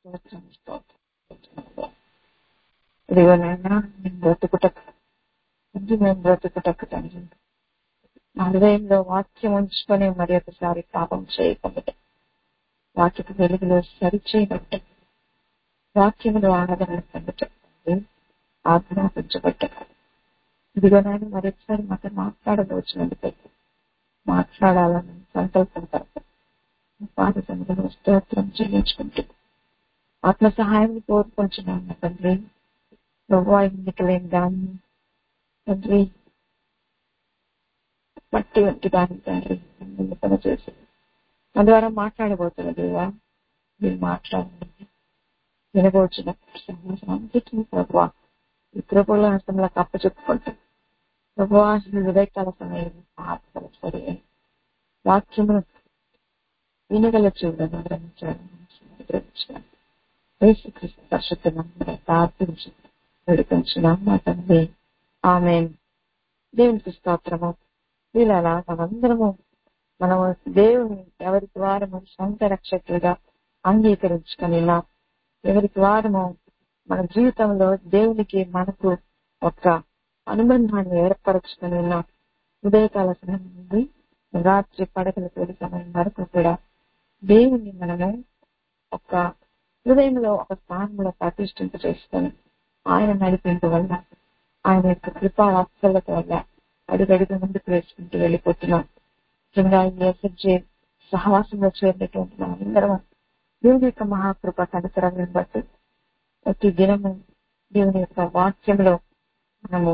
స్తోత్రం స్తోత్రం ఇదిగో నాయన మేము బ్రతుకుటకు ఇది మేము బ్రతుకుటకు తండ్రి మా హృదయంలో వాక్యం ఉంచుకొని మరి ఒకసారి పాపం చేయకుండా వాక్యపు వెలుగులో సరిచేయబట్ట వాక్యములు ఆరాధన పొందటండి ఆజ్ఞాపించబట్ట ఇదిగో నాయన మరొకసారి మాతో మాట్లాడదోచినందుకు మాట్లాడాలని సంకల్పంతో పాద సన్నిధిలో స్తోత్రం చెల్లించుకుంటూ ఆత్మ సహాయం కోరుకుంటున్నాను తండ్రి ప్రభు ఎన్నికలేని దాన్ని తండ్రి మట్టి వంటి దాన్ని తండ్రి నింపన చేసి మన ద్వారా మాట్లాడబోతున్న దేవా మీరు మాట్లాడండి వినబోచిన అంతటినీ ప్రభు ఈ కృపలో అంతంలో కప్ప చెప్పుకుంటూ ప్రభు హృదయకాల సమయం ఆత్మల సరి వాక్యమును వినగల చూడను గ్రహించడం యేసుక్రీస్తు పరిశుద్ధం ప్రార్థించి వేడుకొంచున్నాం మా తండ్రి ఆమె దేవునికి స్తోత్రము వీళ్ళ మనందరము మనము దేవుని ఎవరికి వారము సొంత రక్షకులుగా అంగీకరించుకునేలా ఎవరికి వారము మన జీవితంలో దేవునికి మనకు ఒక అనుబంధాన్ని ఏర్పరచుకునేలా ఉదయకాల సమయం నుండి రాత్రి పడకల తొలి సమయం వరకు కూడా దేవుని మనము ఒక హృదయంలో ఒక స్థానంలో ప్రతిష్ఠింప చేసుకొని ఆయన నడిపింపు వల్ల ఆయన యొక్క కృపా వాత్సల్యత వల్ల అడుగడుగు ముందుకు వేసుకుంటూ వెళ్ళిపోతున్నాం ముఖ్యంగా ఈ ఎస్ఎఫ్జే సహవాసంలో చేరినటువంటి మనందరం దేవుని యొక్క మహాకృప కనికరాన్ని బట్టి ప్రతి దినము దేవుని యొక్క వాక్యంలో మనము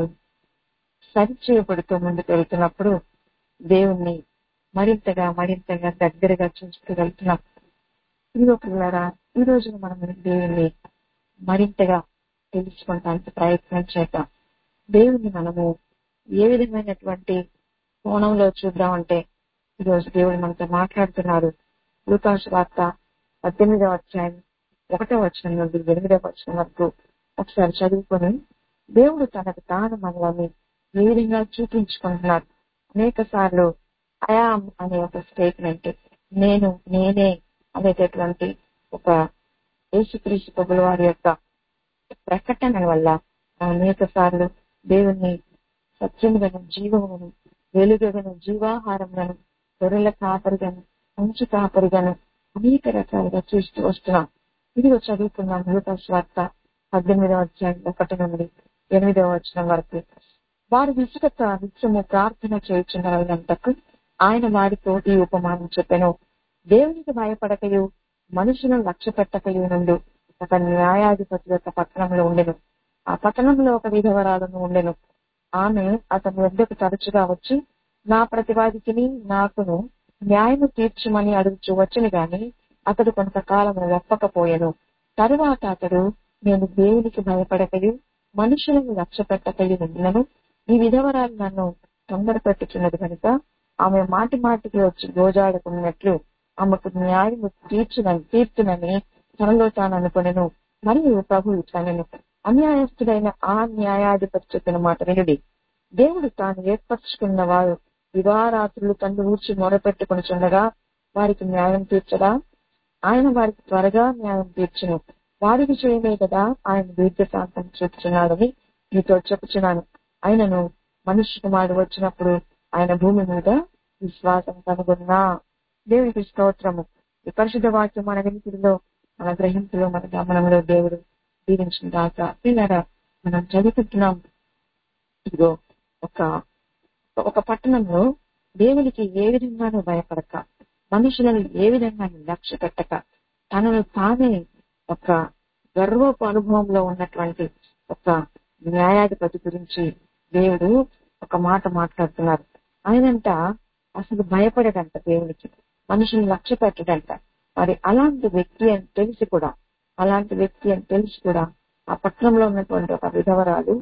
సరిచేయబడుతూ ముందుకు వెళ్తున్నప్పుడు దేవుణ్ణి మరింతగా మరింతగా దగ్గరగా చూస్తూ వెళ్తున్నాం ఇదిగో పిల్లరా ఈ రోజు మనం దేవుణ్ణి మరింతగా తెలుసుకోవడానికి ప్రయత్నం చేద్దాం దేవుణ్ణి మనము ఏ విధమైనటువంటి కోణంలో చూద్దామంటే ఈరోజు దేవుడు మనతో మాట్లాడుతున్నారు లూకాసు వార్త పద్దెనిమిదవ అధ్యాయం ఒకటో వచ్చిన నుండి ఎనిమిదవ వచ్చిన వరకు ఒకసారి చదువుకొని దేవుడు తనకు తాను మనల్ని ఏ విధంగా చూపించుకుంటున్నారు అనేక సార్లు అయామ్ అనే ఒక స్టేట్మెంట్ నేను నేనే అనేటటువంటి ఒక యేసుక్రీస్తు ప్రభుల వారి యొక్క ప్రకటన వల్ల అనేక సార్లు దేవుణ్ణి సత్యములను జీవమును వెలుగను జీవాహారములను గొర్రెల కాపరిగాను మంచు కాపరిగాను అనేక రకాలుగా చూస్తూ వస్తున్నాం ఇదిగో చదువుకున్నాం లూకాస్ వార్త పద్దెనిమిదవ అధ్యాయం ఒకటి నుండి ఎనిమిదవ వచ్చిన వరకు వారు విసుగత నిత్యము ప్రార్థన చేయుచున్న వాళ్ళంతకు ఆయన వారితో ఈ ఉపమానం చెప్పాను దేవునికి భయపడకయు మనుషులను లక్ష్య పెట్టకయు నుండి ఒక న్యాయాధిపతి యొక్క పట్టణంలో ఉండెను ఆ పట్టణంలో ఒక విధవరాలను ఉండెను ఆమె అతని వద్దకు తరచుగా వచ్చి నా ప్రతివాదికిని నాకును న్యాయము తీర్చమని అడుగుచు వచ్చును గాని అతడు కొంతకాలం ఒప్పకపోయాను తరువాత అతడు నేను దేవునికి భయపడకయు మనుషులను లక్ష్య పెట్టకయు ఉండినను ఈ విధవరాలు నన్ను తొందర పెట్టుచున్నది కనుక ఆమె మాటి మాటికి వచ్చి గోజాడుకున్నట్లు ఆమెకు న్యాయము తీర్చునని తీర్చునని తనలో తాను అనుకునేను మరియు ప్రభు ఇట్లనను అన్యాయస్తుడైన ఆ న్యాయాధిపతి చెప్పిన మాట వినుడి దేవుడు తాను ఏర్పరచుకున్న వారు దివారాత్రులు తను ఊర్చి మొరపెట్టుకుని చుండగా వారికి న్యాయం తీర్చడా ఆయన వారికి త్వరగా న్యాయం తీర్చును వారి విషయమే కదా ఆయన దీర్ఘశాంతం చూపుచున్నాడని మీతో చెప్పుచున్నాను ఆయనను మనుష్య కుమారుడు వచ్చినప్పుడు ఆయన భూమి మీద విశ్వాసం కనుగొన్నా దేవునికి స్తోత్రము ఈ పరిశుద్ధ వాక్యం మన వినికిడిలో మన గ్రహింపులో మన గమనంలో దేవుడు దీవించిన దాకా పిల్లరా మనం చదువుకుంటున్నాం ఇదిగో ఒక ఒక పట్టణంలో దేవునికి ఏ విధంగానూ భయపడక మనుషులను ఏ విధంగానూ లక్ష్య పెట్టక తనను తానే ఒక గర్వపు అనుభవంలో ఉన్నటువంటి ఒక న్యాయాధిపతి గురించి దేవుడు ఒక మాట మాట్లాడుతున్నారు ఆయనంట అసలు భయపడడంట దేవునికి మనుషులు లక్ష్య పెట్టడంట మరి అలాంటి వ్యక్తి అని తెలిసి కూడా అలాంటి వ్యక్తి అని తెలిసి కూడా ఆ పట్టణంలో ఉన్నటువంటి ఒక విధవరాలు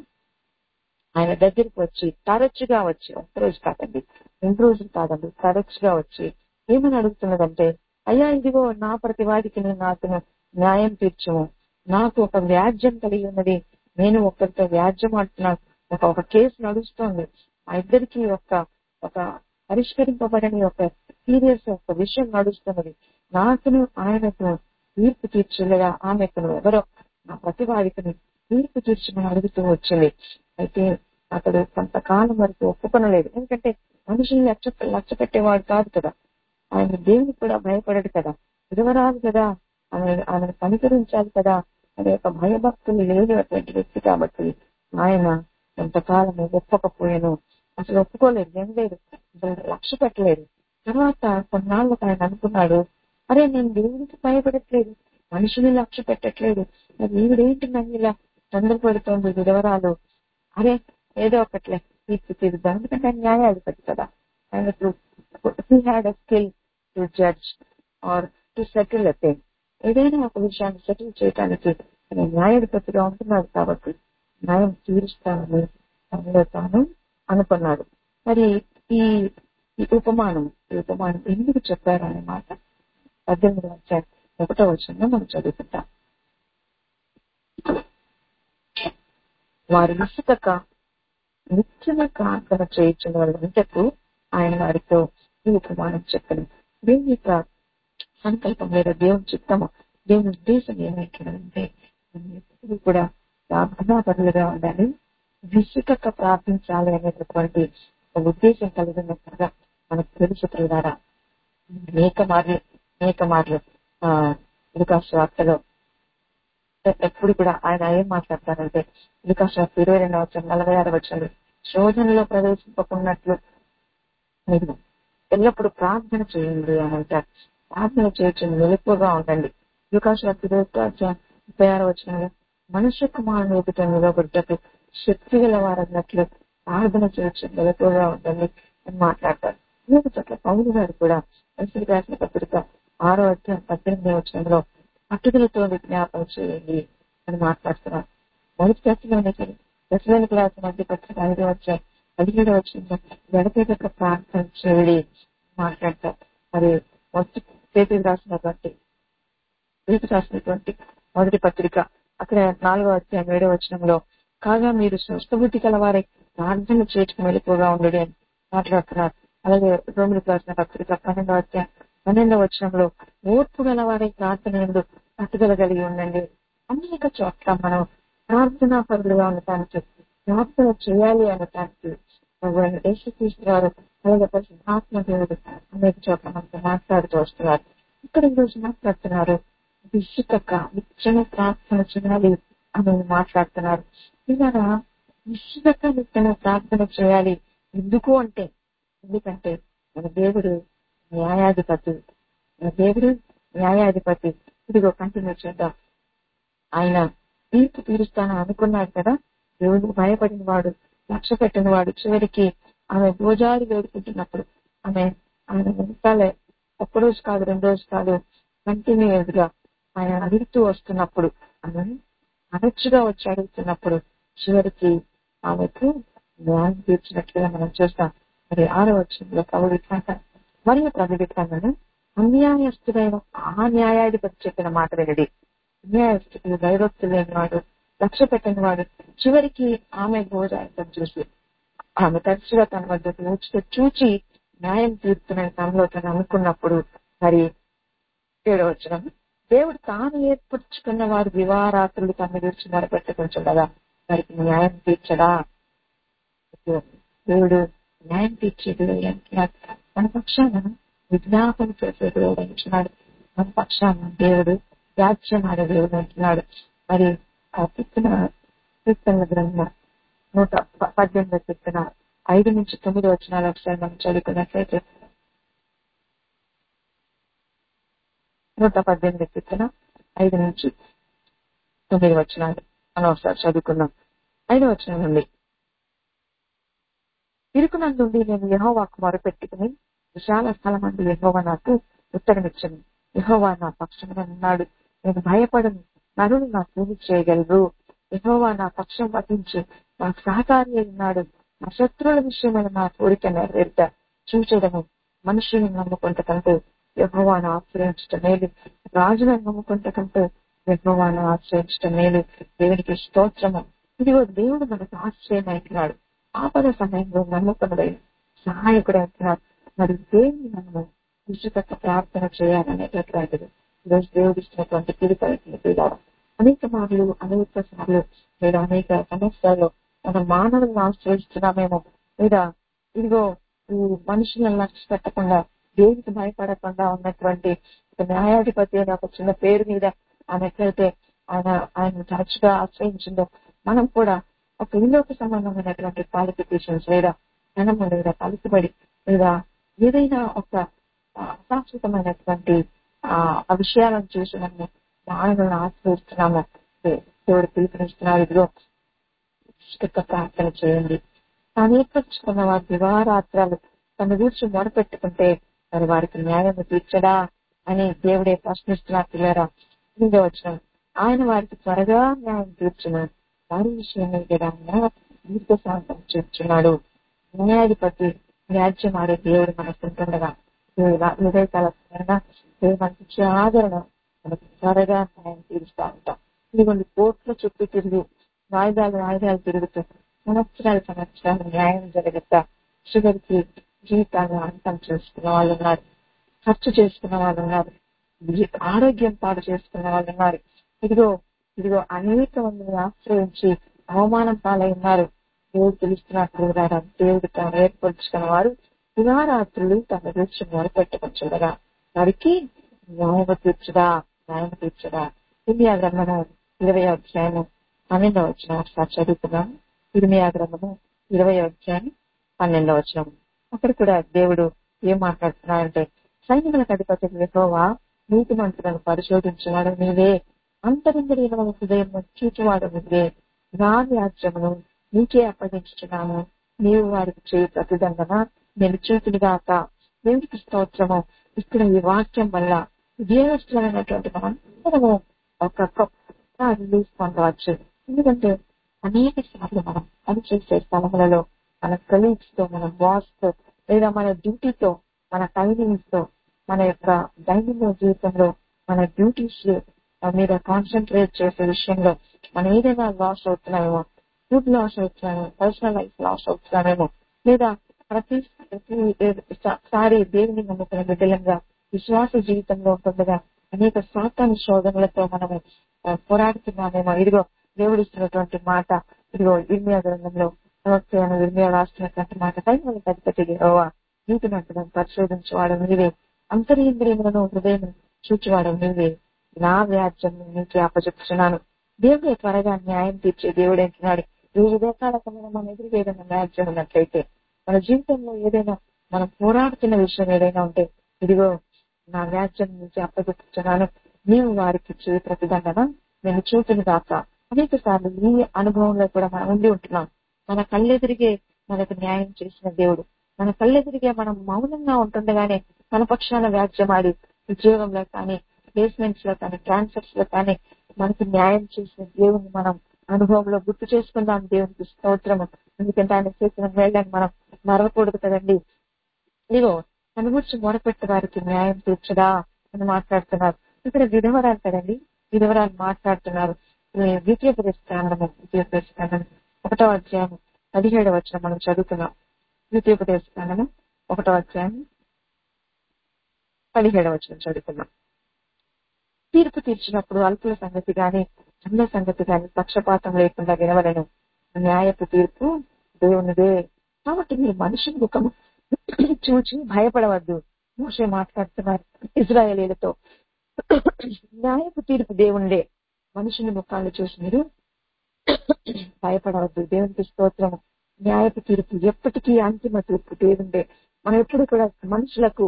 ఆయన దగ్గరికి వచ్చి తరచుగా వచ్చి ఒక రోజు కాదండి రెండు రోజులు కాదండి తరచుగా వచ్చి ఏమని అడుగుతున్నదంటే అయ్యా ఇదిగో నా ప్రతివాదికి నేను నాకు న్యాయం తీర్చము నాకు ఒక వ్యాజ్యం కలిగి ఉన్నది నేను ఒకరితో వ్యాజ్యం ఆడుతున్నాను ఒక ఒక కేసు నడుస్తోంది ఆ ఇద్దరికి ఒక ఒక పరిష్కరింపబడని ఒక సీరియస్ ఒక విషయం నడుస్తున్నది నాకును ఆయనకు తీర్పు తీర్చులుగా ఆమెకు ఎవరో నా ప్రతివాదికని తీర్పు తీర్చమని అడుగుతూ వచ్చింది అయితే అతడు కొంతకాలం వరకు ఒప్పుకొనలేదు ఎందుకంటే మనుషుల్ని లక్ష లక్ష పెట్టేవాడు కాదు కదా ఆయన దేవునికి కూడా భయపడడు కదా విధవరాలు కదా ఆయన ఆయన కనికరించాలి కదా అనే యొక్క భయభక్తులు లేనటువంటి వ్యక్తి కాబట్టి ఆయన కొంతకాలం ఒప్పకపోయాను అసలు ఒప్పుకోలేదు ఏం లేదు అసలు లక్ష్య పెట్టలేదు తర్వాత కొన్నాళ్ళకు ఆయన అనుకున్నాడు అరే నేను దేవునికి భయపడట్లేదు మనుషుని లక్ష్య పెట్టట్లేదు మరి ఈవిడేంటి నన్ను ఇలా తొందరపడుతోంది విధవరాలు అరే ఏదో ఒకట్లే తీర్పు తీరుద్దాం ఎందుకంటే ఆయన న్యాయాధిపతి కదా ఆయనకు he had a skill to judge or to settle a thing ఏదైనా ఒక విషయాన్ని సెటిల్ చేయడానికి ఆయన న్యాయాధిపతిగా ఉంటున్నాడు కాబట్టి న్యాయం తీరుస్తానని తనలో తాను అనుకున్నాడు మరి ఈ ఈ ఉపమానం ఈ ఉపమానం ఎందుకు చెప్పారు అనే మాట పద్దెనిమిది వచ్చాయి ఒకటో వచ్చిన మనం చదువుకుంటాం వారు విసుకక నిత్యమ ప్రార్థన చేయించిన వాళ్ళంతకు ఆయన వారితో ఈ ఉపమానం చెప్పను దేవుని యొక్క సంకల్పం లేదా దేవుని చిత్తము దేవుని ఉద్దేశం ఏమైందంటే మనం ఎప్పుడు కూడా ప్రార్థనాపరులుగా ఉండాలి విసుకక ప్రార్థించాలి అనేటటువంటి ఒక ఉద్దేశం కలిగినట్టుగా మనకు తెలుసు ద్వారా అనేక మార్లు అనేక మార్లు ఆ లుకాస్ వార్తలో ఎప్పుడు కూడా ఆయన ఏం మాట్లాడతారంటే లుకాస్ వార్త ఇరవై రెండవ వచ్చిన నలభై ఆరు వచ్చాడు శోధనలో ప్రవేశింపకున్నట్లు మీరు ఎల్లప్పుడూ ప్రార్థన చేయండి అని అంటారు ప్రార్థన చేయొచ్చు మెలకువగా ఉండండి లుకాస్ వార్త ఇరవై ముప్పై ఆరు వచ్చిన మనుష్య కుమారుని ఎదుట నిలబడ్డకు శక్తి గల వారన్నట్లు ప్రార్థన చేయొచ్చు మెలకువగా ఉండండి అని మాట్లాడతారు అనేక చోట్ల పౌరు గారు కూడా ఎస్సీ రాసిన పత్రిక ఆరో అధ్యాయం పద్దెనిమిది వచ్చంలో పట్టుదలతో విజ్ఞాపన చేయండి అని మాట్లాడుతున్నారు మొదటి దశలోనే సరే దశలోని క్లాస్ మధ్య పత్రిక ఐదో వచ్చాయి పదిహేడు వచ్చింది గడపేదక ప్రార్థన చేయండి మాట్లాడతారు మరి మొదటి పేపర్ రాసినటువంటి పేపర్ రాసినటువంటి మొదటి పత్రిక అక్కడ నాలుగో అధ్యాయం ఏడో వచనంలో కాగా మీరు స్వస్థబుద్ధి కలవారై ప్రార్థన చేయటం మెలకుగా ఉండడు అని మాట్లాడుతున్నారు అలాగే రోమిలకు రాసిన పత్రిక పన్నెండవ అధ్యాయం పన్నెండవ వచనంలో ఓర్పు గలవారై ప్రార్థన ఎందు పట్టుదల కలిగి ఉండండి అనేక చోట్ల మనం ప్రార్థనా పరులుగా ఉండటానికి ప్రార్థన చేయాలి అనటానికి యేసుక్రీస్తు గారు అలాగే పరిశుద్ధాత్మ దేవుడు అనేక చోట్ల మనతో మాట్లాడుతూ వస్తున్నారు ఇక్కడ ఈరోజు మాట్లాడుతున్నారు విసుకక నిత్యమ ప్రార్థన చేయాలి అని మాట్లాడుతున్నారు ఇలా విసుకక నిత్యమ ప్రార్థన చేయాలి ఎందుకు అంటే ఎందుకంటే మన దేవుడు న్యాయాధిపతి మన దేవుడు న్యాయాధిపతి ఇదిగో కంటిన్యూ చేద్దాం ఆయన తీర్పు తీరుస్తానని అనుకున్నాడు కదా దేవుడు భయపడిన వాడు లక్ష్య పెట్టిన వాడు చివరికి ఆమె గోజారి వేడుకుంటున్నప్పుడు ఆమె ఆయన వెనకాలే ఒక్క రోజు కాదు రెండు రోజు కాదు కంటిన్యూస్ గా ఆయన అడుగుతూ వస్తున్నప్పుడు ఆమె అనర్చుగా వచ్చి అడుగుతున్నప్పుడు చివరికి ఆమెకు న్యాయం తీర్చినట్లుగా మనం చూస్తాం మరి ఆరో వచ్చిందో కవుడు మరియు ప్రభుత్వాలను అన్యాయస్తుడైన ఆ న్యాయాధిపతి చెప్పిన మాట వినడి అన్యాయస్తుడు దైవక్తు లేనివాడు లక్ష్య పెట్టిన వాడు చివరికి ఆమె గోజాయితం చూసి ఆమె తరచుగా తన వద్ద చూచి చూచి న్యాయం తీరుతున్న తనలో తను అనుకున్నప్పుడు మరి ఏడో వచ్చిన దేవుడు తాను ఏర్పరచుకున్న వారు వివారాత్రులు తన గురించి మొరపెట్టుకుంటుండగా వారికి న్యాయం తీర్చడా దేవుడు న్యాయం తీర్చేది అంటున్నాడు మన పక్షాన విజ్ఞాపన చేసే దేవుడు అంటున్నాడు మన పక్షాన దేవుడు రాజ్యం ఆడే దేవుడు అంటున్నాడు మరి ఆ కీర్తన కీర్తన గ్రంథం నూట పద్దెనిమిది కీర్తన ఐదు నుంచి తొమ్మిది వచ్చినాలు ఒకసారి మనం చదువుకున్నట్లయితే నూట పద్దెనిమిది కీర్తన ఐదు నుంచి తొమ్మిది వచ్చినాలు మనం ఒకసారి చదువుకున్నాం ఐదు వచ్చిన నుండి ఇరుకునందుండి నేను యహోవాకు మొరపెట్టుకుని విశాల స్థలం అందు యహోవా నాకు ఉత్తరమిచ్చను యహోవా నా పక్షమున ఉన్నాడు నేను భయపడను నరులు నా పూజ చేయగలరు యహోవా నా పక్షం వహించి నాకు సహకారి ఉన్నాడు నా శత్రువుల విషయమైన నా కోరిక నెరవేర్త చూచడము మనుషుని నమ్ముకుంట కంటే యహోవాను ఆశ్రయించటం మేలు రాజులను నమ్ముకుంట కంటే యహోవాను ఆశ్రయించటం మేలు దేవునికి స్తోత్రము ఇదిగో దేవుడు మనకు ఆశ్రయం అవుతున్నాడు ఆపద సమయంలో నమ్మకముడై సహాయకుడు అంటున్నాడు మరి దేవుని మనము విశుద్ధత ప్రార్థన చేయాలనేటటువంటిది ఈరోజు దేవుడు ఇచ్చినటువంటి పిలుపు అనేక మార్లు అనేక సార్లు లేదా అనేక సమస్యల్లో మన మానవులను ఆశ్రయిస్తున్నామేమో లేదా ఇదిగో ఈ మనుషులను లక్ష్య పెట్టకుండా దేవునికి భయపడకుండా ఉన్నటువంటి ఒక న్యాయాధిపతి అనే ఒక చిన్న పేరు మీద ఆయన ఎక్కడైతే ఆయన ఆయన తరచుగా ఆశ్రయించిందో మనం కూడా ఒక ఇల్లోకి సంబంధమైనటువంటి క్వాలిఫికేషన్స్ లేదా ధనము లేదా పలుకుబడి లేదా ఏదైనా ఒక ఆ, అశాశ్వతమైనటువంటి ఆ ఆ విషయాలను చూసి మనము మానవులను ఆశ్రయిస్తున్నాము దే- దేవుడు పిలుపునిస్తున్నారు ఇదిగో ఇష్టక ప్రార్థన చేయండి తాను ఏర్పరచుకున్న వారి దివారాత్రాలు తన గురించి మొరపెట్టుకుంటే మరి వారికి న్యాయం తీర్చడా అని దేవుడే ప్రశ్నిస్తున్నారు పిల్లరా ముందే వచ్చిన ఆయన వారికి త్వరగా న్యాయం తీర్చును వారి విషయమే కదా దీర్ఘశాంతం చేర్చున్నాడు న్యాయాధిపతి వ్యాజ్యం ఆడే దేవుడు మనకుంటుండగా హృదయకాల దేవుడు మనకి ఇచ్చే ఆదరణ మనకి త్వరగా న్యాయం తీరుస్తా ఉంటాం ఇదిగోండి కోర్టుల చుట్టూ తిరిగి వాయిదాలు వాయిదాలు తిరుగుతూ సంవత్సరాలు సంవత్సరాలు న్యాయం జరగక చివరికి జీవితాన్ని అంతం చేసుకున్న వాళ్ళు ఉన్నారు ఖర్చు చేసుకున్న వాళ్ళు ఉన్నారు జీ- ఆరోగ్యం పాడు చేసుకున్న వాళ్ళు ఉన్నారు ఇదిగో ఇదిగో అనేక మందిని ఆశ్రయించి అవమానం పాలై ఉన్నారు దేవుడు పిలుస్తున్నట్లు రారా దేవుడు తాను ఏర్పరచుకున్న వారు దివారాత్రులు తన దృష్టి మొరపెట్టుకొచ్చుడగా వారికి న్యాయం తీర్చుడా న్యాయం తీర్చుడా ఇర్మియా గ్రంథము ఇరవై అధ్యాయము పన్నెండవ వచ్చిన ఒకసారి చదువుతున్నాం ఇర్మియా గ్రంథము ఇరవై అధ్యాయం పన్నెండవ వచ్చిన అక్కడ కూడా దేవుడు ఏం మాట్లాడుతున్నాడంటే సైనికులకు అధిపతి యెహోవా నీతి మంత్రులను పరిశోధించినాడు నీవే అంతరింద్రియ హృదయం చూచువాడు నువ్వే నా వ్యాజ్యమును నీకే అప్పగించుచున్నాను నీవు వారికి చేయి ప్రతిదండన నేను చూపునిగాక దేవుడికి స్తోత్రము ఇక్కడ ఈ వాక్యం వల్ల ఉద్యోగస్తులైనటువంటి మనందరము ఒక గొప్ప రిలీఫ్ పొందవచ్చు ఎందుకంటే అనేక సార్లు మనం పనిచేసే స్థలములలో మన కలీగ్స్ తో మన బాస్ తో లేదా మన డ్యూటీతో మన టైమింగ్స్ తో మన యొక్క దైనందిన జీవితంలో మన డ్యూటీస్ మీద కాన్సన్ట్రేట్ చేసే విషయంలో మనం ఏదైనా లాస్ అవుతున్నామేమో ఫుడ్ లాస్ అవుతున్నామేమో పర్సనల్ లైఫ్ లాస్ అవుతున్నామేమో లేదా ప్రతి ప్రతిసారి దేవుని నమ్ముకున్న బిడ్డలంగా విశ్వాస జీవితంలో ఉంటుండగా అనేక సాతాను శోధనలతో మనము ఆ, పోరాడుతున్నామేమో ఇదిగో దేవుడు ఇస్తున్నటువంటి మాట ఇదిగో ఇర్మియా గ్రంథంలో ప్రవక్త అయిన ఇర్మియా రాస్తున్నటువంటి మాట సైన్యాల అధిపతి యెహోవా నీతి మంత్రులను పరిశోధించేవాడు నీవే అంతరింద్రియములను హృదయం చూచేవాడు నీవే నా వ్యాజ్యం నీకే అప్పచెప్పుచున్నాను దేవుడే త్వరగా న్యాయం తీర్చే దేవుడు అంటున్నాడు ఈ విధేకాల సమయంలో మన ఎదురుగా ఏదైనా వ్యాజ్యం ఉన్నట్లయితే మన జీవితంలో ఏదైనా మనం పోరాడుతున్న విషయం ఏదైనా ఉంటే ఇదిగో నా వ్యాజ్యం నుంచి అప్పచెప్పుచున్నాను నీవు వారికి చేయి ప్రతిదండన నేను చూపును దాక అనేక సార్లు ఈ అనుభవంలో కూడా మనం ఉండి ఉంటున్నాం మన కళ్ళెదిరిగే మనకు న్యాయం చేసిన దేవుడు మన కళ్ళెదిరిగే మనం మౌనంగా ఉంటుండగానే మన పక్షాన వ్యాజ్యమాడి ఉద్యోగంలో కానీ ప్లేస్మెంట్స్ లో కానీ ట్రాన్స్ఫర్స్ లో కానీ మనకు న్యాయం చేసిన దేవుని మనం అనుభవంలో గుర్తు చేసుకుందాం దేవునికి స్తోత్రము ఎందుకంటే ఆయన చేసిన మేళ్ళని మనం మరవకూడదు కదండి ఇదిగో తన గురించి మొరపెట్టే వారికి న్యాయం తీర్చదా అని మాట్లాడుతున్నారు ఇక్కడ విధవరాలు కదండి విధవరాలు మాట్లాడుతున్నారు ద్వితీయ ప్రదేశకాండము ద్వితీయ ప్రదేశకాండము ఒకటో అధ్యాయం పదిహేడవ వచ్చిన మనం చదువుతున్నాం ద్వితీయ ప్రదేశకాండము ఒకటో అధ్యాయం పదిహేడవ వచ్చిన చదువుతున్నాం తీర్పు తీర్చినప్పుడు అల్పుల సంగతి గాని అన్న సంగతి గాని పక్షపాతం లేకుండా వినవలను న్యాయపు తీర్పు దేవునిదే కాబట్టి మీరు మనిషి ముఖము చూచి భయపడవద్దు మోసే మాట్లాడుతున్నారు ఇజ్రాయేలీలతో న్యాయపు తీర్పు దేవునిదే మనుషుని ముఖాలు చూసి మీరు భయపడవద్దు దేవునికి స్తోత్రము న్యాయపు తీర్పు ఎప్పటికీ అంతిమ తీర్పు దేవుండే మనం ఎప్పుడు కూడా మనుషులకు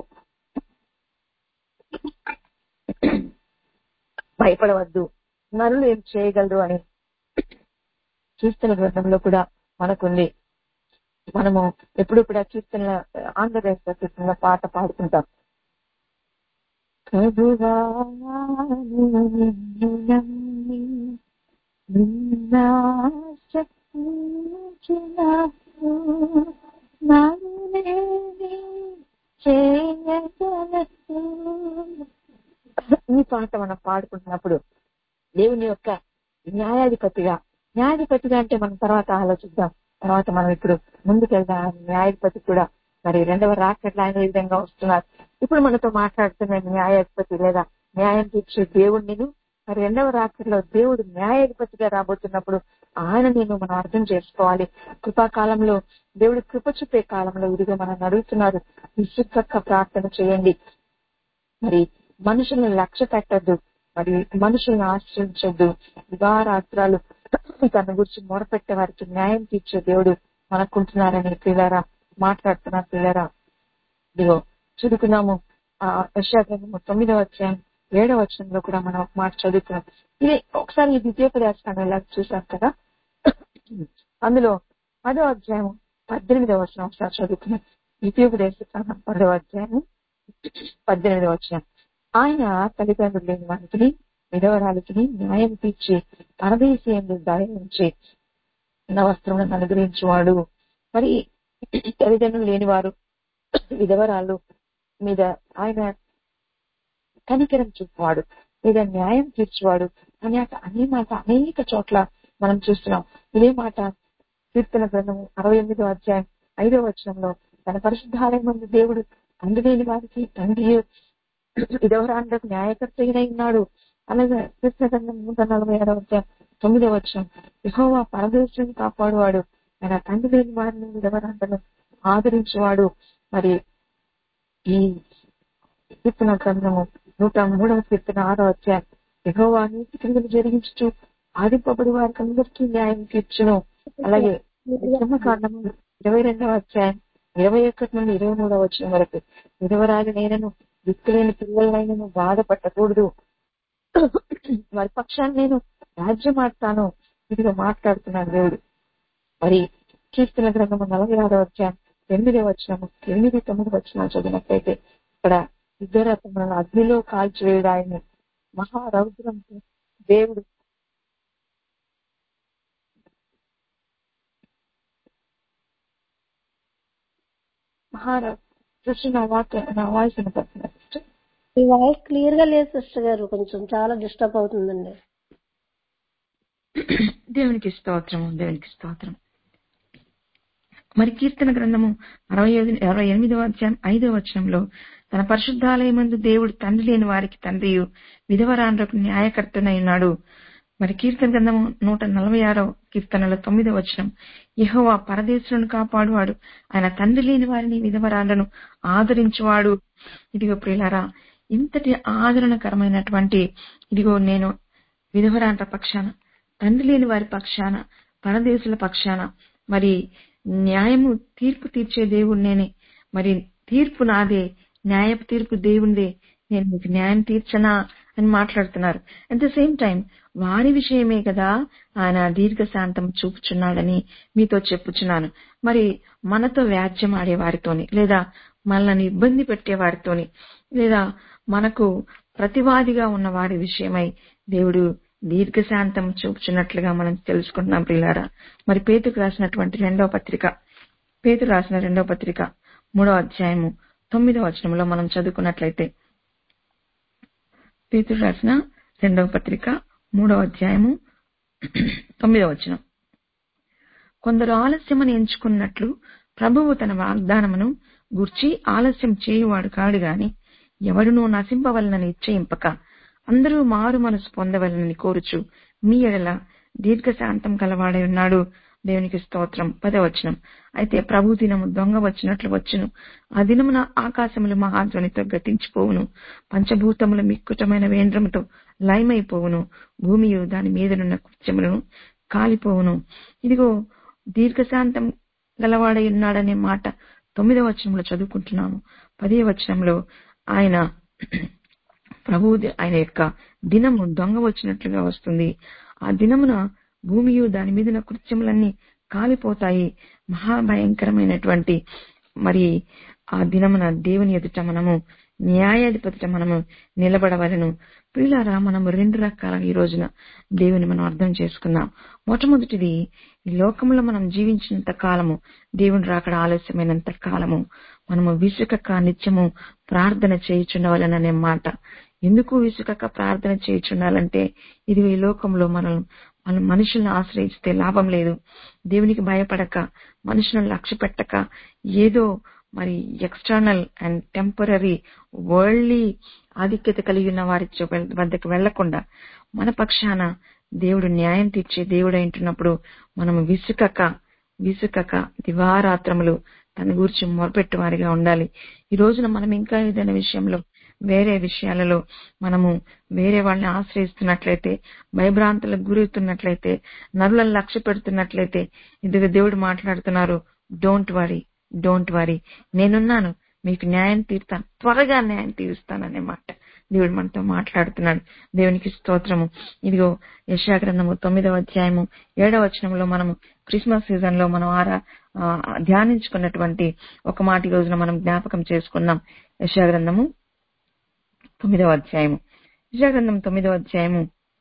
భయపడవద్దు నరులు ఏం చేయగలరు అని కీర్తన గ్రంథంలో కూడా మనకుంది మనము ఎప్పుడు కూడా కీర్తన ఆంధ్రప్రదేశ్ కీర్తన పాట పాడుకుంటాం ప్రభువా నిన్ను నమ్మి నిన్నాశించినప్పుడు నన్నేమి చేయగలదు ఈ పాట మనం పాడుకుంటున్నప్పుడు దేవుని యొక్క న్యాయాధిపతిగా న్యాయాధిపతిగా అంటే మనం తర్వాత ఆలోచిద్దాం తర్వాత మనం ఇప్పుడు ముందుకెళ్దాం న్యాయాధిపతి కూడా మరి రెండవ రాకెట్లు ఆయన ఈ విధంగా వస్తున్నారు ఇప్పుడు మనతో మాట్లాడుతున్న న్యాయాధిపతి లేదా న్యాయం తీర్చే దేవుడు నేను మరి రెండవ రాత్రిలో దేవుడు న్యాయాధిపతిగా రాబోతున్నప్పుడు ఆయన నేను మనం అర్థం చేసుకోవాలి కృపాకాలంలో దేవుడు కృప చూపే కాలంలో ఇదిగో మనం అడుగుతున్నారు విశుద్ధక్క ప్రార్థన చేయండి మరి మనుషులను లక్ష్య పెట్టద్దు మరి మనుషులను ఆశ్రయించొద్దు దివారాత్రాలు తన గురించి మొరపెట్టే వారికి న్యాయం తీర్చే దేవుడు మనకుంటున్నారని పిల్లరా మాట్లాడుతున్నారు పిల్లరా ఇదిగో చదువుకున్నాము ఆ యశాగ్రంథము తొమ్మిదవ అధ్యాయం ఏడవ వచనంలో కూడా మనం ఒక మాట చదువుతున్నాం ఇది ఒకసారి ఈ ద్వితీయోపదేశాన్ని ఎలా చూసాం కదా అందులో పదో అధ్యాయం పద్దెనిమిదవ వచనం ఒకసారి చదువుకున్నాం ద్వితీయోపదేశ పదవ అధ్యాయం పద్దెనిమిదవ వచనం ఆయన తల్లిదండ్రులు లేని వారికి విధవరాలకి న్యాయం తీర్చి పరదేశీయంలో దయ ఉంచి నా వస్త్రములను అనుగ్రహించేవాడు మరి తల్లిదండ్రులు లేని వారు విధవరాలు మీద ఆయన కనికరం చూపువాడు లేదా న్యాయం తీర్చువాడు అనే అనే మాట అనేక చోట్ల మనం చూస్తున్నాం ఇదే మాట కీర్తన గ్రంథము అరవై ఎనిమిదో అధ్యాయం ఐదో వచనంలో తన పరిశుద్ధాలయం ముందు దేవుడు తండ్రి లేని వారికి తండ్రి విధవరాండ్రకు న్యాయకర్త ఉన్నాడు అలాగే కీర్తన గ్రంథం నూట నలభై ఆరో అధ్యాయం తొమ్మిదో వచనం యహోవా పరదేశాన్ని కాపాడువాడు ఆయన తండ్రి లేని వారిని విధవరాండ్రను ఆదరించేవాడు మరి ఈ కీర్తన గ్రంథము నూట మూడవ కీర్తన ఆరో అధ్యాయం యహోవా నీతి క్రియలు జరిగించు ఆదిపబడి వారికి అందరికీ న్యాయం తీర్చును అలాగే కారణము ఇరవై రెండవ అధ్యాయం ఇరవై ఒకటి నుండి ఇరవై మూడవ వచ్చిన వరకు విధవరాలు నేనను దిక్కులేని పిల్లలైనను బాధపట్టకూడదు వారి పక్షాన్ని నేను రాజ్యం ఆడతాను ఇదిగా మాట్లాడుతున్నాను దేవుడు మరి కీర్తన గ్రంథము నలభై ఆరో అధ్యాయం ఎనిమిది వచ్చినము ఎనిమిది తొమ్మిది వచ్చిన చదివినట్లయితే ఇక్కడ ఇద్దరు అతను అగ్నిలో కాల్చివేయడు ఆయన మహారౌద్రంతో దేవుడు మహారా సృష్టి నా వాక్య నా వాయిస్ వినపడుతున్నా సిస్టర్ ఈ వాయిస్ క్లియర్ గా లేదు సిస్టర్ గారు కొంచెం చాలా డిస్టర్బ్ అవుతుందండి దేవునికి స్తోత్రము దేవునికి స్తోత్రం మరి కీర్తన గ్రంథము అరవై ఐదు అరవై ఎనిమిదవ అధ్యాయం ఐదవ వచనంలో తన పరిశుద్ధాలయమందు దేవుడు తండ్రి లేని వారికి తండ్రియు విధవరాండ్రకు న్యాయకర్తనై ఉన్నాడు మరి కీర్తన గ్రంథము నూట నలభై ఆరో కీర్తనలో తొమ్మిదవ వచనం యెహోవా పరదేశులను కాపాడువాడు ఆయన తండ్రి లేని వారిని విధవరాండ్రను ఆదరించువాడు ఇదిగో ప్రియులారా ఇంతటి ఆదరణకరమైనటువంటి ఇదిగో నేను విధవరాండ్ర పక్షాన తండ్రి లేని వారి పక్షాన పరదేశుల పక్షాన మరి న్యాయము తీర్పు తీర్చే దేవుడు నేనే మరి తీర్పు నాదే న్యాయపు తీర్పు దేవునిదే నేను మీకు న్యాయం తీర్చనా అని మాట్లాడుతున్నారు అట్ ద సేమ్ టైం వారి విషయమే కదా ఆయన దీర్ఘశాంతం చూపుచున్నాడని మీతో చెప్పుచున్నాను మరి మనతో వ్యాజ్యం ఆడే వారితోని లేదా మనల్ని ఇబ్బంది పెట్టే వారితోని లేదా మనకు ప్రతివాదిగా ఉన్న వారి విషయమై దేవుడు దీర్ఘశాంతం చూపుచున్నట్లుగా మనం తెలుసుకుంటున్నాం ప్రియులారా మరి పేతుకు రాసినటువంటి రెండవ పత్రిక పేతురు రాసిన రెండవ పత్రిక మూడవ అధ్యాయము తొమ్మిదవ వచనంలో మనం చదువుకున్నట్లయితే పేతురు రాసిన రెండవ పత్రిక మూడవ అధ్యాయము తొమ్మిదవ వచనం కొందరు ఆలస్యమని ఎంచుకున్నట్లు ప్రభువు తన వాగ్దానమును గుర్చి ఆలస్యం చేయువాడు కాడు గాని ఎవడునూ నశింపవలనని నిశ్చయింపక అందరూ మారు మనసు పొందవలనని కోరుచు మీ ఎడల దీర్ఘశాంతం కలవాడై ఉన్నాడు దేవునికి స్తోత్రం పదవచనం అయితే ప్రభు దినము దొంగ వచ్చినట్లు వచ్చును ఆ దినమున ఆకాశములు మహాధ్వనితో గతించిపోవును పంచభూతముల మిక్కుటమైన వేంద్రముతో లయమైపోవును భూమియు దాని మీదనున్న కృత్యములను కాలిపోవును ఇదిగో దీర్ఘశాంతం గలవాడై ఉన్నాడనే మాట తొమ్మిదవ వచనంలో చదువుకుంటున్నాము పదే వచనంలో ఆయన ప్రభు ఆయన యొక్క దినము దొంగ వచ్చినట్లుగా వస్తుంది ఆ దినమున భూమియు దాని మీదున్న కృత్యములన్నీ కాలిపోతాయి మహాభయంకరమైనటువంటి మరి ఆ దినమున దేవుని ఎదుట మనము న్యాయాధిపతిట మనము నిలబడవలను ప్రియులారా మనము రెండు రకాల ఈ రోజున దేవుని మనం అర్థం చేసుకుందాం మొట్టమొదటిది ఈ లోకంలో మనం జీవించినంత కాలము దేవుని రాకడ ఆలస్యమైనంత కాలము మనము విసుకక నిత్యము ప్రార్థన చేయుచుండవలననే మాట ఎందుకు విసుకక ప్రార్థన చేయుచుండాలంటే ఇది ఈ లోకంలో మనం మనం మనుషులను ఆశ్రయిస్తే లాభం లేదు దేవునికి భయపడక మనుషులను లక్ష్య పెట్టక ఏదో మరి ఎక్స్టర్నల్ అండ్ టెంపరీ వరల్డ్లీ ఆధిక్యత కలిగి ఉన్న వారి చొ- వద్దకు వెళ్లకుండా మన పక్షాన దేవుడు న్యాయం తీర్చే దేవుడు అంటున్నప్పుడు మనము విసుకక విసుకక దివారాత్రములు తన గురించి మొరపెట్టు వారిగా ఉండాలి ఈ రోజున మనం ఇంకా ఏదైనా విషయంలో వేరే విషయాలలో మనము వేరే వాళ్ళని ఆశ్రయిస్తున్నట్లయితే భయభ్రాంతులకు గురవుతున్నట్లయితే నరులను లక్ష్య పెడుతున్నట్లయితే ఇదిగో దేవుడు మాట్లాడుతున్నారు డోంట్ వరీ డోంట్ వరీ నేనున్నాను మీకు న్యాయం తీరుతాను త్వరగా న్యాయం తీరుస్తాననే మాట దేవుడు మనతో మాట్లాడుతున్నాడు దేవునికి స్తోత్రము ఇదిగో యశా గ్రంథము తొమ్మిదవ అధ్యాయము ఏడవ వచనంలో మనము క్రిస్మస్ సీజన్ లో మనం ఆరా ఆ, ధ్యానించుకున్నటువంటి ఒక మాట ఈ రోజున మనం జ్ఞాపకం చేసుకున్నాం యశా గ్రంథము తొమ్మిదవ అధ్యాయము యశా గ్రంథం తొమ్మిదవ అధ్యాయము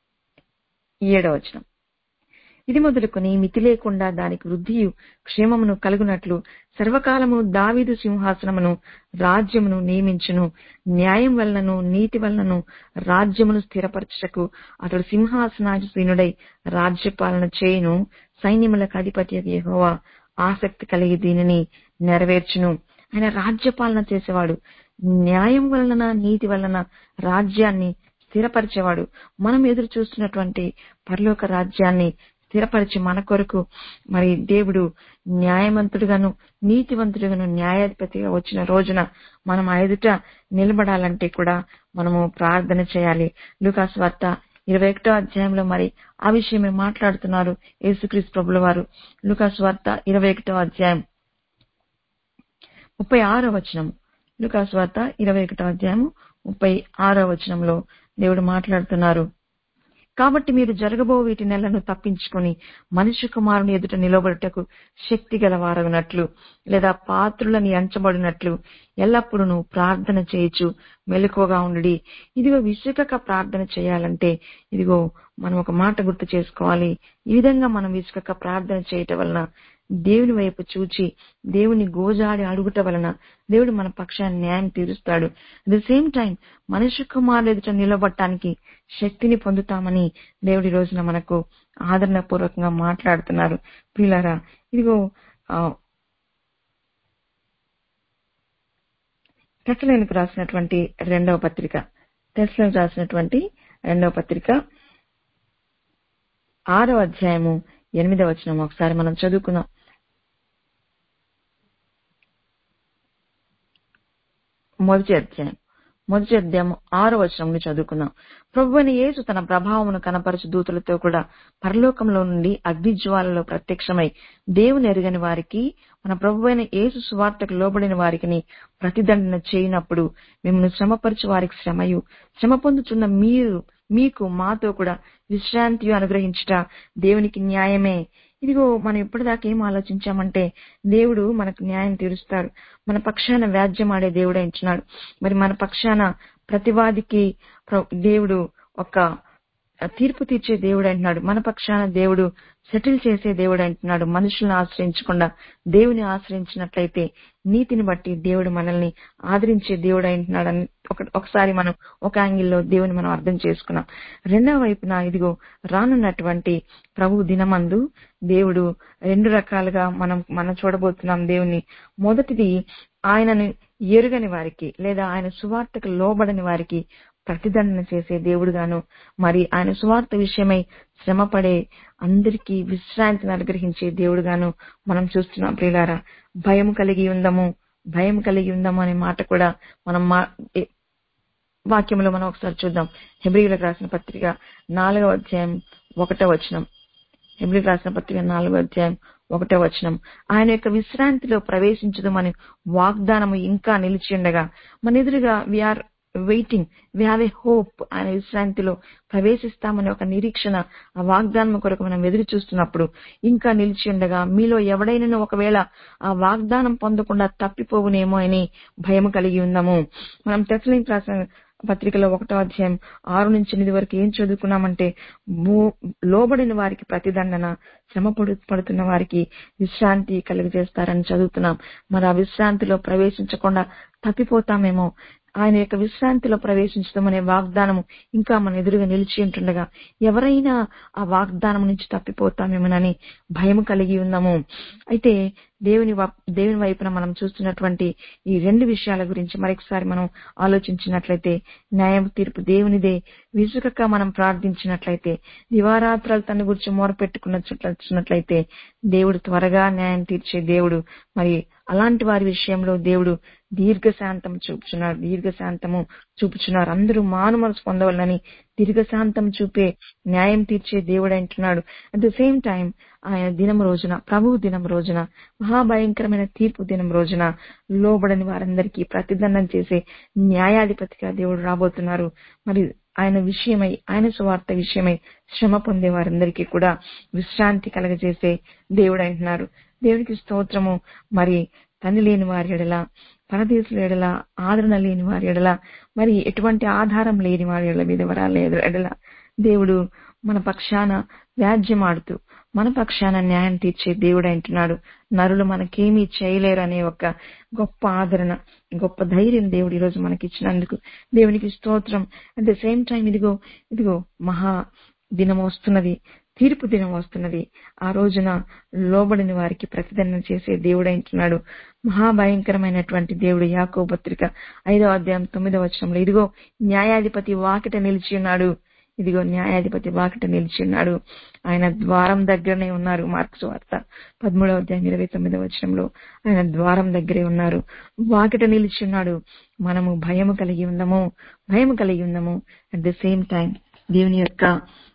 ఏడవ వచనం ఇది మొదలుకొని మితి లేకుండా దానికి వృద్ధియు క్షేమమును కలుగునట్లు సర్వకాలము దావీదు సింహాసనమును రాజ్యమును నియమించును న్యాయం వలనను నీతి వలనను రాజ్యమును స్థిరపరచుటకు అతడు సింహాసనాసీనుడై రాజ్యపాలన చేయును సైన్యములకు అధిపతి యెహోవా ఆసక్తి కలిగి దీనిని నెరవేర్చును ఆయన రాజ్యపాలన చేసేవాడు న్యాయం వలన నీతి వలన రాజ్యాన్ని స్థిరపరిచేవాడు మనం ఎదురు చూస్తున్నటువంటి పరలోక రాజ్యాన్ని స్థిరపరిచి మన కొరకు మరి దేవుడు న్యాయవంతుడుగాను నీతివంతుడుగాను న్యాయాధిపతిగా వచ్చిన రోజున మనం ఆ ఎదుట నిలబడాలంటే కూడా మనము ప్రార్థన చేయాలి లూకాస్ వార్త ఇరవై ఒకటో అధ్యాయంలో మరి ఆ విషయమే మాట్లాడుతున్నారు యేసుక్రీస్తు ప్రభుల వారు లూకాస్ వార్త ఇరవై ఒకటో అధ్యాయం ముప్పై ఆరో వచనం లూకాస్ వార్త ఇరవై ఒకటో అధ్యాయము ముప్పై ఆరో వచనంలో దేవుడు మాట్లాడుతున్నారు కాబట్టి మీరు జరగబో వీటి నెలను తప్పించుకొని మనుష్య కుమారుని ఎదుట నిలబడుటకు శక్తి గలవారగునట్లు లేదా పాత్రులని ఎంచబడినట్లు ఎల్లప్పుడూ ప్రార్థన చేయొచ్చు మెలకువగా ఉండి ఇదిగో విసుకక ప్రార్థన చేయాలంటే ఇదిగో మనం ఒక మాట గుర్తు చేసుకోవాలి ఈ విధంగా మనం విసుకక ప్రార్థన చేయటం వలన దేవుని వైపు చూచి దేవుని గోజాడి అడుగుట వలన దేవుడు మన పక్షాన్ని న్యాయం తీరుస్తాడు అట్ ద సేమ్ టైం మనుష్య కుమారుడు ఎదుట నిలబడటానికి శక్తిని పొందుతామని దేవుడి రోజున మనకు ఆదరణ పూర్వకంగా మాట్లాడుతున్నారు ప్రియులారా ఇదిగో ఆ, తెసలోనికి రాసినటువంటి రెండవ పత్రిక తెసలోనికి రాసినటువంటి రెండవ పత్రిక ఆరవ అధ్యాయము ఎనిమిదవ వచనం ఒకసారి మనం చదువుకుందాం మొదటి అధ్యాయం మొదటి అధ్యాయం ఆరో వచనంలో చదువుకుందాం ప్రభు అయిన యేసు తన ప్రభావమును కనపరచు దూతలతో కూడా పరలోకంలో నుండి అగ్ని జ్వాలలో ప్రత్యక్షమై దేవుని ఎరుగని వారికి మన ప్రభు అయిన యేసు సువార్తకు లోబడిన వారికి ప్రతిదండన చేయనప్పుడు మిమ్మల్ని శ్రమపరచు వారికి శ్రమయు శ్రమ పొందుతున్న మీరు మీకు మాతో కూడా విశ్రాంతి అనుగ్రహించుట దేవునికి న్యాయమే ఇదిగో మనం ఇప్పటిదాకా ఏం ఆలోచించామంటే దేవుడు మనకు న్యాయం తీరుస్తాడు మన పక్షాన వ్యాజ్యం ఆడే దేవుడు అంటున్నాడు మరి మన పక్షాన ప్రతివాదికి ప్ర- దేవుడు ఒక తీర్పు తీర్చే దేవుడు అంటున్నాడు మన పక్షాన దేవుడు సెటిల్ చేసే దేవుడు అంటున్నాడు మనుషులను ఆశ్రయించకుండా దేవుని ఆశ్రయించినట్లయితే నీతిని బట్టి దేవుడు మనల్ని ఆదరించే దేవుడు అంటున్నాడు అని ఒక ఒకసారి మనం ఒక యాంగిల్లో దేవుని మనం అర్థం చేసుకున్నాం రెండవ వైపున ఇదిగో రానున్నటువంటి ప్రభు దినమందు దేవుడు రెండు రకాలుగా మనం మనం చూడబోతున్నాం దేవుని మొదటిది ఆయనను ఎరుగని వారికి లేదా ఆయన సువార్తకు లోబడని వారికి ప్రతిదండన చేసే దేవుడుగాను మరి ఆయన సువార్త విషయమై శ్రమపడే అందరికీ విశ్రాంతిని అనుగ్రహించే దేవుడుగాను మనం చూస్తున్నాం ప్రియులారా భయం కలిగి ఉందము భయం కలిగి ఉందము అనే మాట కూడా మనం మా- ఏ- వాక్యంలో మనం ఒకసారి చూద్దాం హెబ్రిలకు రాసిన పత్రిక నాలుగవ అధ్యాయం ఒకటో వచనం హెబ్రిలకు రాసిన పత్రిక నాలుగో అధ్యాయం ఒకటో వచనం ఆయన యొక్క విశ్రాంతిలో ప్రవేశించదమని వాగ్దానము ఇంకా నిలిచి ఉండగా మన ఎదురుగా we're waiting we have a hope ఆయన విశ్రాంతిలో ప్రవేశిస్తామని ఒక నిరీక్షణ ఆ వాగ్దానం కొరకు మనం ఎదురు చూస్తున్నప్పుడు ఇంకా నిలిచి ఉండగా మీలో ఎవడైనా ఒకవేళ ఆ వాగ్దానం పొందకుండా తప్పిపోవునేమో అని భయం కలిగి ఉందాము మనం తెసలింక్ రాసిన పత్రికలో ఒకటో అధ్యాయం ఆరు నుంచి ఎనిమిది వరకు ఏం చదువుకున్నామంటే భూ- లోబడిన వారికి ప్రతిదండన శ్రమ పడు- పడుతున్న వారికి విశ్రాంతి కలిగజేస్తారని చదువుతున్నాం మరి ఆ విశ్రాంతిలో ప్రవేశించకుండా తప్పిపోతామేమో ఆయన యొక్క విశ్రాంతిలో ప్రవేశించడం అనే వాగ్దానము ఇంకా మన ఎదురుగా నిలిచి ఉంటుండగా ఎవరైనా ఆ వాగ్దానం నుంచి తప్పిపోతామేమోనని భయం కలిగి ఉన్నాము అయితే దేవుని వ- దేవుని వైపున మనం చూస్తున్నటువంటి ఈ రెండు విషయాల గురించి మరొకసారి మనం ఆలోచించినట్లయితే న్యాయం తీర్పు దేవునిదే విసుకక మనం ప్రార్థించినట్లయితే దివారాత్రాలు తన గురించి మొరపెట్టుకున్నట్లయితే దేవుడు త్వరగా న్యాయం తీర్చే దేవుడు మరి అలాంటి వారి విషయంలో దేవుడు దీర్ఘశాంతం చూపుచున్నారు దీర్ఘశాంతము చూపుచున్నారు అందరూ మాను మనసు పొందవాలని దీర్ఘశాంతం చూపే న్యాయం తీర్చే దేవుడు అంటున్నాడు అట్ ద సేమ్ టైం ఆయన దినం రోజున ప్రభువు దినం రోజున మహాభయంకరమైన తీర్పు దినం రోజున లోబడని వారందరికీ ప్రతిదండం చేసే న్యాయాధిపతిగా దేవుడు రాబోతున్నారు మరి ఆయన విషయమై ఆయన సువార్త విషయమై శ్రమ పొందే వారందరికీ కూడా విశ్రాంతి కలగజేసే దేవుడు అంటున్నారు దేవునికి స్తోత్రము మరి తల్లి లేని వారి ఎడల పరదేశుల ఎడల ఆదరణ లేని వారి ఎడల మరి ఎటువంటి ఆధారం లేని వారి ఎడల విధవరాల ఎడల దేవుడు మన పక్షాన వ్యాజ్యమాడుతూ మన పక్షాన న్యాయం తీర్చే దేవుడు అంటున్నాడు నరులు మనకేమీ చేయలేరు అనే ఒక గొప్ప ఆదరణ గొప్ప ధైర్యం దేవుడు ఈరోజు మనకి ఇచ్చినందుకు దేవునికి స్తోత్రం అట్ ద సేమ్ టైం ఇదిగో ఇదిగో మహా దినం వస్తున్నది తీర్పు దినం వస్తున్నది ఆ రోజున లోబడిన వారికి ప్రతిదండం చేసే దేవుడు అంటున్నాడు మహాభయంకరమైనటువంటి దేవుడు యాకో పత్రిక ఐదవ అధ్యాయం తొమ్మిదవ వచనంలో ఇదిగో న్యాయాధిపతి వాకిట నిలిచి ఉన్నాడు ఇదిగో న్యాయాధిపతి వాకిట నిలిచి ఉన్నాడు ఆయన ద్వారం దగ్గరనే ఉన్నారు మార్క్స్ వార్త పదమూడవ అధ్యాయం ఇరవై తొమ్మిదవ వచనంలో ఆయన ద్వారం దగ్గరే ఉన్నారు వాకిట నిలిచి ఉన్నాడు మనము భయము కలిగి ఉందాము భయము కలిగి ఉందాము అట్ ద సేమ్ టైం దేవుని యొక్క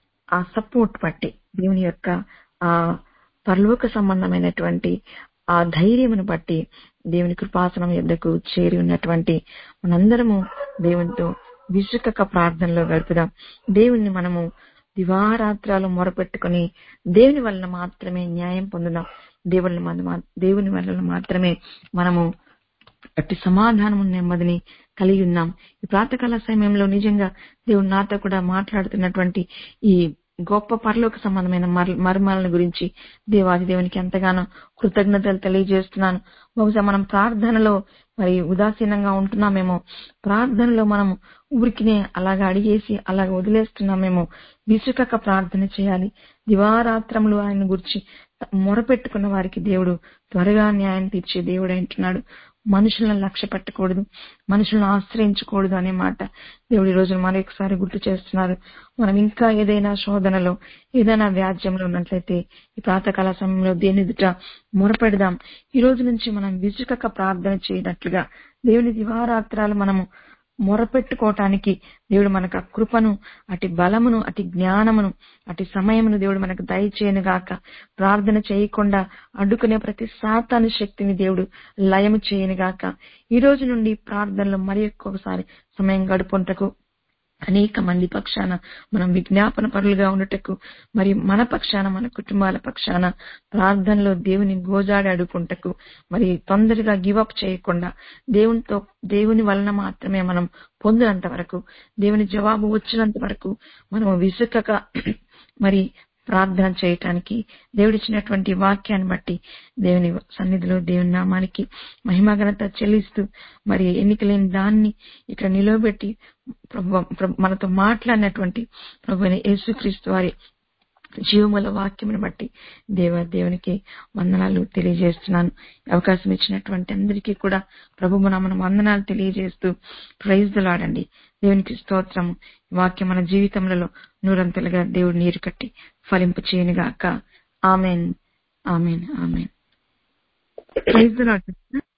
ఆ సపోర్ట్ బట్టి దేవుని యొక్క ఆ పరలోక సంబంధమైనటువంటి ఆ ధైర్యమును బట్టి దేవుని కృపాసనం యొద్దకు చేరి ఉన్నటువంటి మనందరము దేవునితో విసుకక ప్రార్థనలో గడుపుదాం దేవుణ్ణి మనము దివారాత్రాలు మొరపెట్టుకుని దేవుని వలన మాత్రమే న్యాయం పొందుదాం దేవుని మన దేవుని వలన మాత్రమే మనము అట్టి సమాధానము నెమ్మదిని కలిగి ఉన్నాం ఈ ప్రాతకాల సమయంలో నిజంగా దేవుడు నాతో కూడా మాట్లాడుతున్నటువంటి ఈ గొప్ప పరలోక సంబంధమైన మర్- మర్మాలను గురించి దేవాది దేవునికి ఎంతగానో కృతజ్ఞతలు తెలియజేస్తున్నాను బహుశా మనం ప్రార్థనలో మరి ఉదాసీనంగా ఉంటున్నామేమో ప్రార్థనలో మనం ఊరికినే అలాగా అడిగేసి అలాగ వదిలేస్తున్నామేమో విసుకక ప్రార్థన చేయాలి దివారాత్రములు ఆయన గురించి మొరపెట్టుకున్న వారికి దేవుడు త్వరగా న్యాయం తీర్చే దేవుడు అంటున్నాడు మనుషులను లక్ష్య పెట్టకూడదు మనుషులను ఆశ్రయించకూడదు అనే మాట దేవుడు ఈ రోజు మరొకసారి గుర్తు చేస్తున్నారు మనం ఇంకా ఏదైనా శోధనలో ఏదైనా వ్యాజ్యంలో ఉన్నట్లయితే ఈ ప్రాతకాల సమయంలో దేని ఎదుట మొరపెడదాం ఈ రోజు నుంచి మనం విసుకక ప్రార్థన చేయనట్లుగా దేవుని దివారాత్రాలు మనము మొరపెట్టుకోవటానికి దేవుడు మనకు ఆ కృపను అటు బలమును అటు జ్ఞానమును అటు సమయమును దేవుడు మనకు దయచేయను గాక ప్రార్థన చేయకుండా అడ్డుకునే ప్రతి సాతాను శక్తిని దేవుడు లయము చేయను గాక ఈ రోజు నుండి ప్రార్థనలో మరి ఒక్కొక్కసారి సమయం గడుపుంటకు అనేక మంది పక్షాన మనం విజ్ఞాపన పరులుగా ఉండటకు మరి మన పక్షాన మన కుటుంబాల పక్షాన ప్రార్థనలో దేవుని గోజాడి అడుకుంటకు మరి తొందరగా గివప్ చేయకుండా దేవునితో దేవుని వలన మాత్రమే మనం పొందినంత వరకు దేవుని జవాబు వచ్చినంత వరకు మనం విసుకక మరి ప్రార్థన చేయటానికి దేవుడిచ్చినటువంటి వాక్యాన్ని బట్టి దేవుని సన్నిధిలో దేవుని నామానికి మహిమఘనత చెల్లిస్తూ మరి ఎన్నికలేని దాన్ని ఇక్కడ నిలవబెట్టి ప్రభు ప్రభు- మనతో మాట్లాడినటువంటి ప్రభు యేసుక్రీస్తు వారి జీవముల వాక్యమును బట్టి దేవ దేవునికి వందనాలు తెలియజేస్తున్నాను ఈ అవకాశం ఇచ్చినటువంటి అందరికీ కూడా ప్రభు మన వందనాలు తెలియజేస్తూ ప్రైజ్ దులాడండి దేవునికి స్తోత్రము ఈ వాక్యం మన జీవితములలో నూరంతలుగా దేవుడు నీరు కట్టి ఫలింపు చేయనుగాక ఆమెన్ ఆమెన్ ఆమెన్ ప్రైజ్ దులాడ్